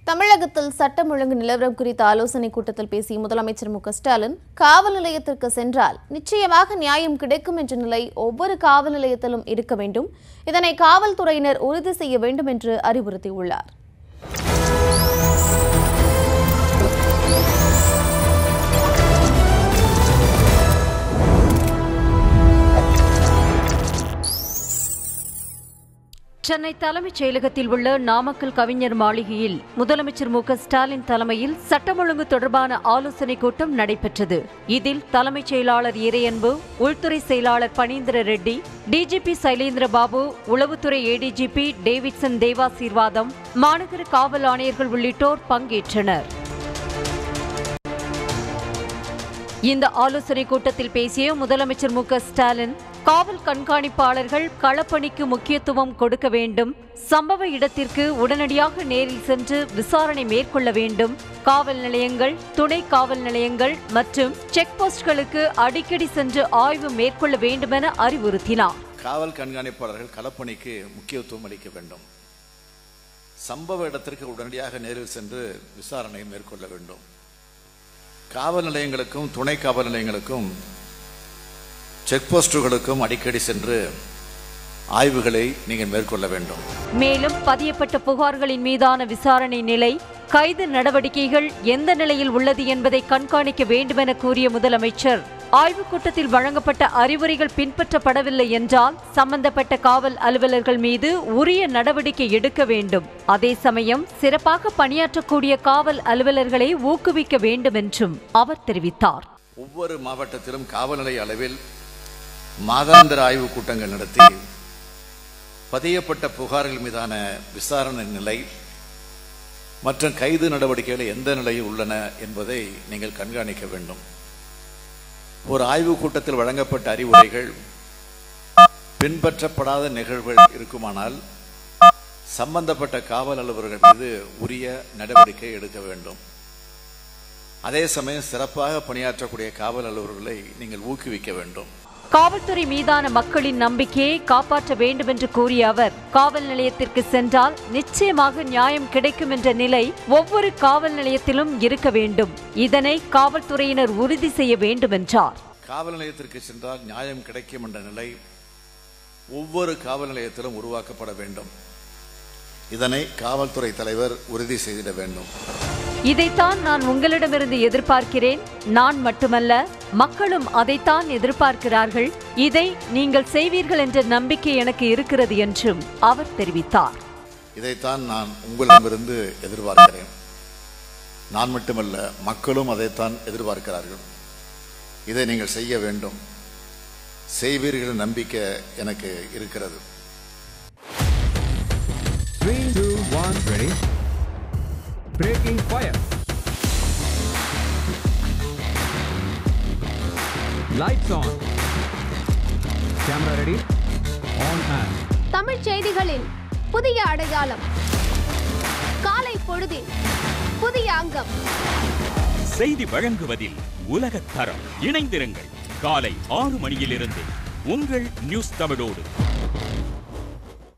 தமிழகத்தில் சட்டம் ஒழுங்கு நிலவரம் குறித்த ஆலோசனைக் கூட்டத்தில் பேசிய முதலமைச்சர் மு க ஸ்டாலின் காவல் நிலையத்திற்கு சென்றால் நிச்சயமாக நியாயம் கிடைக்கும் என்ற நிலை ஒவ்வொரு காவல் நிலையத்திலும் இருக்க வேண்டும் இதனை காவல்துறையினர் உறுதி செய்ய வேண்டும் என்று அறிவுறுத்தியுள்ளார் சென்னை தலைமைச் செயலகத்தில் உள்ள நாமக்கல் கவிஞர் மாளிகையில் முதலமைச்சர் மு க ஸ்டாலின் தலைமையில் சட்டம் ஒழுங்கு தொடர்பான ஆலோசனைக் கூட்டம் நடைபெற்றது இதில் தலைமைச் செயலாளர் இறையன்பு உள்துறை செயலாளர் பனீந்திர ரெட்டி டிஜிபி சைலேந்திர பாபு உளவுத்துறை ஏடிஜிபி டேவிட்சன் தேவாசீர்வாதம் மாநகர காவல் ஆணையர்கள் உள்ளிட்டோர் பங்கேற்றனர் இந்த ஆலோசனைக் கூட்டத்தில் பேசிய முதலமைச்சர் மு க ஸ்டாலின் காவல் கண்காணிப்பாளர்கள் களப்பணிக்கு முக்கியத்துவம் கொடுக்க வேண்டும் சம்பவ இடத்திற்கு உடனடியாக நேரில் சென்று விசாரணை மேற்கொள்ள வேண்டும் காவல் நிலையங்கள் துணை காவல் நிலையங்கள் மற்றும் செக் போஸ்ட்களுக்கு அடிக்கடி சென்று ஆய்வு மேற்கொள்ள வேண்டுமென அறிவுறுத்தினார் காவல் கண்காணிப்பாளர்கள் களப்பணிக்கு முக்கியத்துவம் அளிக்க வேண்டும் சம்பவ இடத்திற்கு உடனடியாக நேரில் சென்று விசாரணை மேற்கொள்ள வேண்டும் காவல் நிலையங்களுக்கும் துணை காவல் நிலையங்களுக்கும் செக் போஸ்டுகளுக்கும் அடிக்கடி சென்று ஆய்வுகளை நீங்கள் மேற்கொள்ள வேண்டும் மேலும் பதியப்பட்ட புகார்களின் மீதான விசாரணை நிலை கைது நடவடிக்கைகள் எந்த நிலையில் உள்ளது என்பதை கண்காணிக்க வேண்டுமென கூறிய முதலமைச்சர் ஆய்வுக் கூட்டத்தில் வழங்கப்பட்ட அறிவுரைகள் பின்பற்றப்படவில்லை என்றால் சம்பந்தப்பட்ட காவல் அலுவலர்கள் மீது உரிய நடவடிக்கை எடுக்க வேண்டும் அதே சமயம் சிறப்பாக பணியாற்றக்கூடிய காவல் அலுவலர்களை ஊக்குவிக்க வேண்டும் என்றும் அவர் தெரிவித்தார் ஒவ்வொரு மாவட்டத்திலும் காவல் நிலைய அளவில் மாதாந்திர ஆய்வுக் கூட்டங்கள் நடத்தி பதியப்பட்ட புகார்கள் மீதான விசாரணை நிலை மற்றும் கைது நடவடிக்கைகள் எந்த நிலையில் உள்ளன என்பதை நீங்கள் கண்காணிக்க வேண்டும் ஒரு ஆய்வுக் கூட்டத்தில் வழங்கப்பட்ட அறிவுரைகள் பின்பற்றப்படாத நிகழ்வுகள் இருக்குமானால் சம்பந்தப்பட்ட காவல் அலுவலர்கள் மீது உரிய நடவடிக்கை எடுக்க வேண்டும் அதே சமயம் சிறப்பாக பணியாற்றக்கூடிய காவல் அலுவலர்களை நீங்கள் ஊக்குவிக்க வேண்டும் காவல்துறை மீதான மக்களின் நம்பிக்கையை காப்பாற்ற வேண்டும் என்று கூறிய அவர் காவல் நிலையத்திற்கு சென்றால் நிச்சயமாக நியாயம் கிடைக்கும் என்ற நிலை ஒவ்வொரு காவல் நிலையத்திலும் இருக்க வேண்டும் இதனை காவல்துறையினர் உறுதி செய்ய வேண்டும் என்றார் காவல் நிலையத்திற்கு சென்றால் நியாயம் கிடைக்கும் என்ற நிலை ஒவ்வொரு காவல் நிலையத்திலும் உருவாக்கப்பட வேண்டும் இதனை காவல்துறை தலைவர் உறுதி செய்திட வேண்டும் இதைத்தான் நான் உங்களிடமிருந்து எதிர்பார்க்கிறேன் நான் மட்டுமல்ல மக்களும் அதைத்தான் எதிர்பார்க்கிறார்கள் இதை நீங்கள் செய்வீர்கள் என்ற நம்பிக்கை எனக்கு இருக்கிறது என்றும் அவர் தெரிவித்தார் இதைத்தான் நான் உங்களிடமிருந்து எதிர்பார்க்கிறேன் நான் மட்டுமல்ல மக்களும் அதைத்தான் எதிர்பார்க்கிறார்கள் இதை நீங்கள் செய்ய வேண்டும் செய்வீர்கள் நம்பிக்கை எனக்கு இருக்கிறது Three, two, one, ready. Breaking fire. Lights on. Camera ready. On and. தமிழ்ச் செய்திகளின் புதிய அடையாளம் காலை பொழுதின் புதிய அங்கம் செய்தி வழங்குவதில் உலகத் தரம் இணைந்திருங்கள் காலை ஆறு மணியிலிருந்து உங்கள் நியூஸ் தமிழோடு